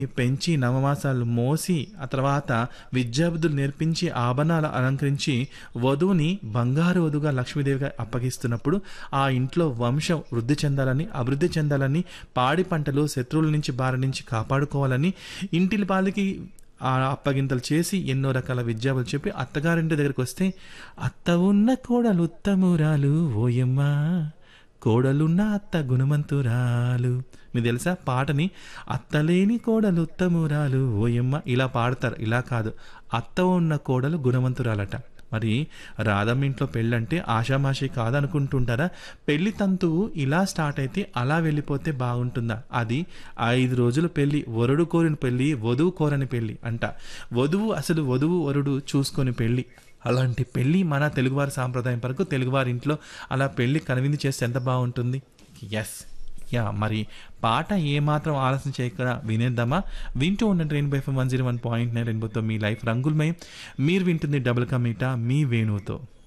పెంచి నవమాసాలు మోసి ఆ తర్వాత విద్యాబుద్ధులు నేర్పించి ఆభరణాలు అలంకరించి వధువుని బంగారు వధువుగా లక్ష్మీదేవిగా అప్పగిస్తున్నప్పుడు ఆ ఇంట్లో వంశం వృద్ధి చెందాలని అభివృద్ధి చెందాలని పాడి పంటలు శత్రువుల నుంచి బారి నుంచి కాపాడుకోవాలని ఇంటి పాలకి ఆ అప్పగింతలు చేసి ఎన్నో రకాల విద్యాబులు చెప్పి అత్తగారింటి దగ్గరికి వస్తే అత్త ఉన్న కోడలు ఉత్తమురాలు ఓయమ్మా కోడలున్న అత్త గుణమంతురాలు మీకు తెలుసా పాటని అత్తలేని కోడలు ఉత్తమురాలు ఓయమ్మ ఇలా పాడతారు ఇలా కాదు అత్త ఉన్న కోడలు గుణవంతురాలట మరి రాధమ్మ ఇంట్లో పెళ్ళంటే ఆషామాషి కాదనుకుంటుంటారా పెళ్లి తంతువు ఇలా స్టార్ట్ అయితే అలా వెళ్ళిపోతే బాగుంటుందా అది ఐదు రోజుల పెళ్లి వరుడు కోరిన పెళ్లి వధువు కోరని పెళ్లి అంట వధువు అసలు వధువు వరుడు చూసుకొని పెళ్లి అలాంటి పెళ్ళి మన తెలుగువారి సాంప్రదాయం వరకు తెలుగువారి ఇంట్లో అలా పెళ్ళి కనువింది చేస్తే ఎంత బాగుంటుంది ఎస్ యా మరి పాట ఏమాత్రం ఆలస్యం చేయకుండా వినేద్దామా వింటూ ఉన్న ట్రైన్ బై one zero one point nine రెయిన్బోతో మీ లైఫ్ రంగులమై మీరు వింటుంది డబుల్ కమీటా మీ వేణువుతో